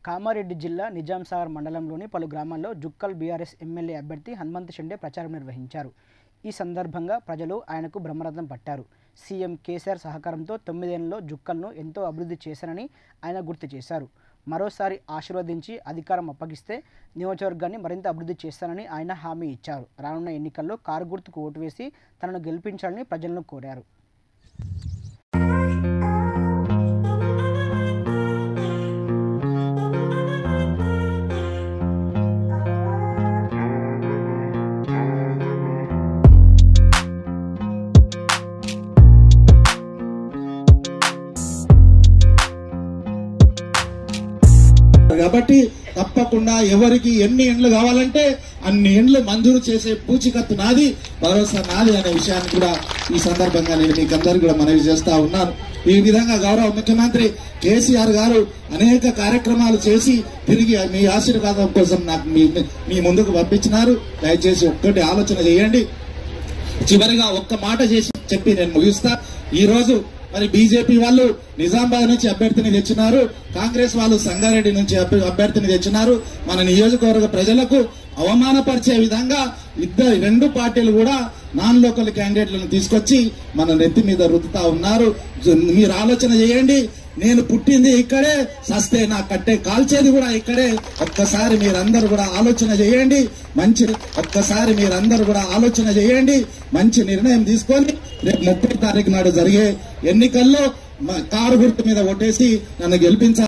కామారెడ్డి జిల్లా నిజాంసాగర్ మండలంలోని పలు గ్రామాల్లో జుక్కల్ బీఆర్ఎస్ ఎమ్మెల్యే అభ్యర్థి హనుమంత్ షెండే ప్రచారం నిర్వహించారు ఈ సందర్భంగా ప్రజలు ఆయనకు బ్రహ్మరథం పట్టారు సీఎం కేసీఆర్ సహకారంతో తొమ్మిదేళ్లలో జుక్కల్ను ఎంతో అభివృద్ధి చేశారని ఆయన గుర్తు చేశారు మరోసారి ఆశీర్వదించి అధికారం అప్పగిస్తే నియోజకవర్గాన్ని మరింత అభివృద్ధి చేస్తానని ఆయన హామీ ఇచ్చారు రానున్న ఎన్నికల్లో కారు గుర్తుకు ఓటు వేసి తనను గెలిపించాలని ప్రజలను కోరారు కాబట్టి తప్పకుండా ఎవరికి ఎన్ని ఎండ్లు కావాలంటే అన్ని ఎండ్లు మంజూరు చేసే పూచికత్తు నాది భరోసా నాది అనే విషయాన్ని కూడా ఈ సందర్భంగా నేను మీకు అందరికీ కూడా మనవి చేస్తా ఉన్నాను ఈ విధంగా గౌరవ ముఖ్యమంత్రి కేసీఆర్ గారు అనేక కార్యక్రమాలు చేసి తిరిగి మీ ఆశీర్వాదం కోసం నాకు మీ మీ ముందుకు పంపించినారు దయచేసి ఒక్కటి ఆలోచన చేయండి చివరిగా ఒక్క మాట చేసి చెప్పి నేను ముగిస్తా ఈ రోజు మరి బీజేపీ వాళ్ళు నిజామాబాద్ నుంచి అభ్యర్థిని తెచ్చినారు కాంగ్రెస్ వాళ్ళు సంగారెడ్డి నుంచి అభ్య- అభ్యర్థిని తెచ్చినారు మన నియోజకవర్గ ప్రజలకు అవమానపరిచే విధంగా ఇద్దరు రెండు పార్టీలు కూడా నాన్ లోకల్ క్యాండిడేట్లను తీసుకొచ్చి మన నెత్తి మీద రుద్దుతా ఉన్నారు జ- మీరు ఆలోచన చేయండి నేను పుట్టింది ఇక్కడే సస్తే నా కట్టే కాల్చేది కూడా ఇక్కడే ఒక్కసారి మీరందరూ కూడా ఆలోచన చేయండి మంచి ఒక్కసారి మీరందరూ కూడా ఆలోచన చేయండి మంచి నిర్ణయం తీసుకొని రేపు ముప్పై తారీఖు నాడు జరిగే ఎన్నికల్లో మ- కారు గుర్తు మీద ఓటేసి నన్ను గెలిపించాలి